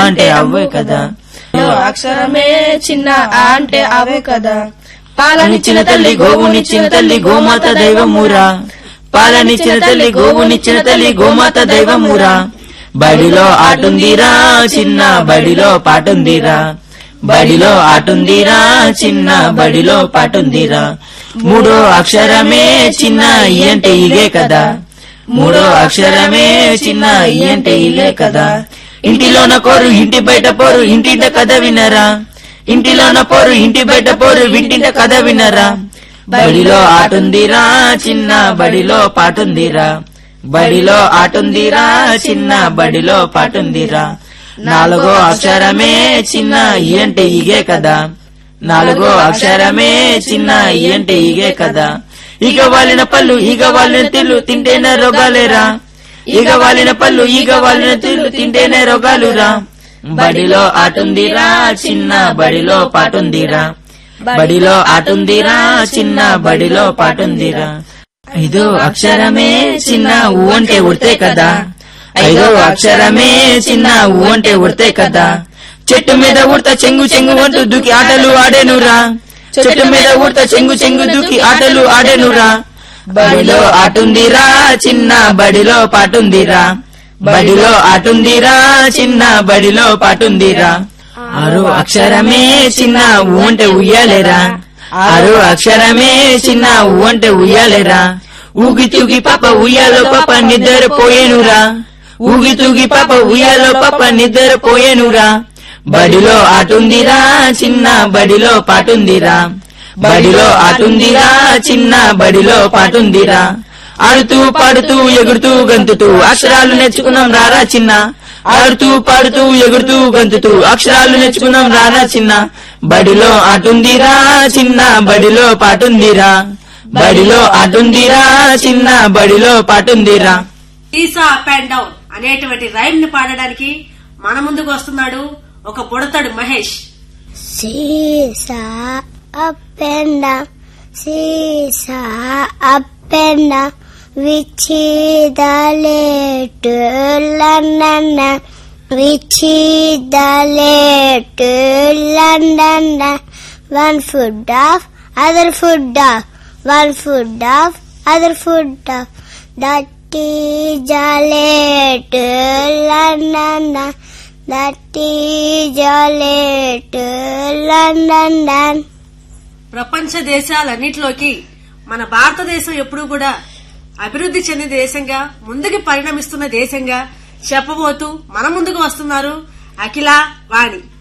అంటే అవ్వే కదా అక్షరమే చిన్న ఆ అంటే అవు కదా పాలనిచ్చిన తల్లి గోవునిచ్చిన తల్లి గోమాత దైవమురా పాలనిచ్చిన తల్లి గోవునిచ్చిన తల్లి గోమాత దైవమురా బడిలో ఆటుందిరా చిన్న బడిలో పాటుందిరా బడిలో ఆటుందిరా చిన్న బడిలో పాటుందిరా మూడో అక్షరమే చిన్న ఈ అంటే ఇగే కదా మూడో అక్షరమే చిన్న ఈ అంటే ఇగే కదా ఇంటిలోన కోరు ఇంటి బయట పోరు ఇంటింట కథ వినరా ఇంటిలోన పోరు ఇంటి బయట పోరు వింటింట కథ వినరా బడిలో ఆటుందిరా చిన్న బడిలో పాటుందిరా బడిలో ఆటుందిరా చిన్న బడిలో పాటుందిరా నాలుగో అక్షరమే చిన్న ఈ అంటే ఇగే కదా నాలుగో అక్షరమే చిన్న ఈ అంటే ఇగే కదా ఇక వాలిన పళ్ళు ఇక వాలిన తిల్లు తింటేనే రోగాలేరా ఇక వాలిన పళ్ళు ఇక వాలిన తిల్లు తింటేనే రోగాలురా బడిలో ఆటుందిరా చిన్న బడిలో పాటుందిరా బడిలో ఆటుందిరా చిన్న బడిలో పాటుందిరా ఐదో అక్షరమే చిన్న ఊ అంటే ఉడితే కదా ఐదో అక్షరమే చిన్న ఊ అంటే ఉడితే కదా చెట్టు మీద ఉడత చెంగు చెంగు అంటూ దూకి ఆటలు ఆడేనురా చెట్టు మీద ఉడత చెంగు చెంగు దూకి ఆటలు ఆడేనురా బడిలో ఆటుందిరా చిన్న బడిలో పాటుందిరా బడిలో ఆటుందిరా చిన్న బడిలో పాటుందిరా ఆరు అక్షరమే చిన్న ఊ అంటే ఉయ్యాలేరా ఆరు అక్షరమే చిన్న ఊ అంటే ఉయ్యాలేరా ఊగి తూగి పాప ఉయ్యాలో పాప నిద్రపోయేనురా ఊగి తూగి పాప ఉయ్యాలో పాప నిద్రపోయేనురా బడిలో ఆటుందిరా చిన్న బడిలో పాటుందిరా బడిలో ఆటుందిరా చిన్న బడిలో పాటుందిరా ఆడుతూ పాడుతూ ఎగురుతూ గంతుతూ అక్షరాలు నేర్చుకున్నాం రారా చిన్న ఆడుతూ పాడుతూ ఎగురుతూ గంతుతూ అక్షరాలు నేర్చుకున్నాం రారా చిన్న బడిలో ఆటుందిరా చిన్న బడిలో పాటుందిరా బడిలో ఆటుందిరా చిన్న బడిలో పాటుందిరా ఈసా అప్ అండ్ డౌన్ అనేటువంటి రైమ్ ని పాడడానికి మన ముందుకు వస్తున్నాడు ఒక బుడతడు Mahesh Seesaw up and down, seesaw up and down, which is the little London, which is the little London, one foot off, other foot off, one foot off, other foot off, that is the little London, that is the little London. ప్రపంచ దేశాలన్నిటిలోకి మన భారతదేశం ఎప్పుడూ కూడా అభివృద్ధి చెందిన దేశంగా ముందుకు పరిణమిస్తున్న దేశంగా చెప్పబోతూ మన ముందుకు వస్తున్నారు అఖిల వాణి